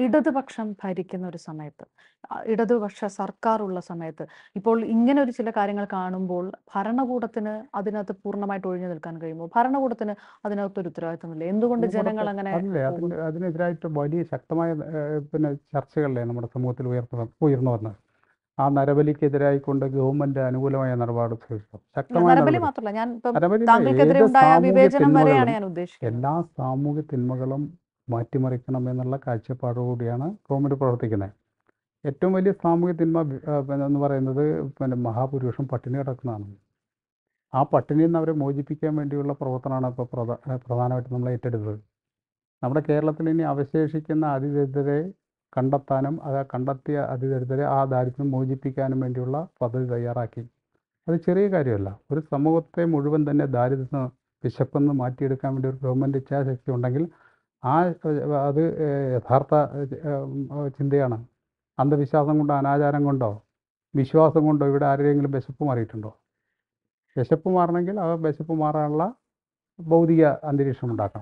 ഇടതുപക്ഷം ഭരിക്കുന്ന ഒരു സമയത്ത് ആ, ഇടതുപക്ഷ സർക്കാർ ഉള്ള സമയത്ത് ഇപ്പോൾ ഇങ്ങനെ ഒരു ചില കാര്യങ്ങൾ കാണുമ്പോൾ ഭരണകൂടത്തിന് അതിനകത്ത് പൂർണ്ണമായിട്ട് ഒഴിഞ്ഞു നിൽക്കാൻ കഴിയുമോ ഭരണകൂടത്തിന് അതിനകത്ത് ഒരു ഉത്തരവാദിത്തമില്ല എന്തുകൊണ്ട് ജനങ്ങൾ അങ്ങനെ അല്ലേ അതിന് പോകുന്നു? അതിനെതിരായിട്ട് വലിയ ശക്തമായ ഏഹ്, പിന്നെ ചർച്ചകളല്ലേ നമ്മുടെ സമൂഹത്തിൽ ഉയർന്നു ഉയർന്നു വന്നത് ആ നരബലിക്കെതിരായിക്കൊണ്ട് ഗവൺമെന്റ് അനുകൂലമായ നിലപാട് സ്വീകരിച്ചു ശക്തമായ നരബലി നടപടി. മാത്രമല്ല ഞാൻ ഇപ്പം നരബലിയിലെ താങ്കൾക്കെതിരെ ഏത് ഉണ്ടായ സാമൂഹ്യ വിവേചനം വരെയാണ് തിന്മകളും ഞാൻ ഉദ്ദേശിക്കുന്നത് എല്ലാ സാമൂഹ്യ തിന്മകളും മാറ്റിമറിക്കണം എന്നുള്ള കാഴ്ചപ്പാടോടുകൂടിയാണ് ഗവൺമെൻറ് പ്രവർത്തിക്കുന്നത് ഏറ്റവും വലിയ സാമൂഹ്യ തിന്മ വി- ആ, പിന്നെ എന്ന് പറയുന്നത് പിന്നെ മഹാഭൂരിപക്ഷം പട്ടിണി കിടക്കുന്നതാണ് ആ പട്ടിണിയിൽ നിന്ന് അവരെ മോചിപ്പിക്കാൻ വേണ്ടിയുള്ള പ്രവർത്തനമാണ് ഇപ്പോൾ പ്രധാ ആ, പ്രധാനമായിട്ടും നമ്മൾ ഏറ്റെടുത്തത് നമ്മുടെ കേരളത്തിൽ ഇനി അവശേഷിക്കുന്ന അതിദരിദ്രരെ കണ്ടെത്താനും അത് കണ്ടെത്തിയ അതിദരിദ്രരെ ആ ദാരിദ്ര്യം മോചിപ്പിക്കാനും വേണ്ടിയുള്ള പദ്ധതി തയ്യാറാക്കി അത് ചെറിയ കാര്യമല്ല ഒരു സമൂഹത്തെ മുഴുവൻ തന്നെ ദാരിദ്ര്യത്തിന് വിശപ്പെന്ന് മാറ്റിയെടുക്കാൻ വേണ്ടി ഒരു ഗവൺമെൻറ് ഇച്ഛാശക്തി ഉണ്ടെങ്കിൽ ആ ഏഹ്, അത് ഏഹ്, യഥാർത്ഥ ഏഹ്, ഉം, ചിന്തയാണ് അന്ധവിശ്വാസം കൊണ്ടോ അനാചാരം കൊണ്ടോ വിശ്വാസം കൊണ്ടോ ഇവിടെ ആരെങ്കിലും വിശപ്പ് മാറിയിട്ടുണ്ടോ വിശപ്പ് മാറണമെങ്കിൽ ആ വിശപ്പ് മാറാനുള്ള ഭൗതിക അന്തരീക്ഷം ഉണ്ടാക്കണം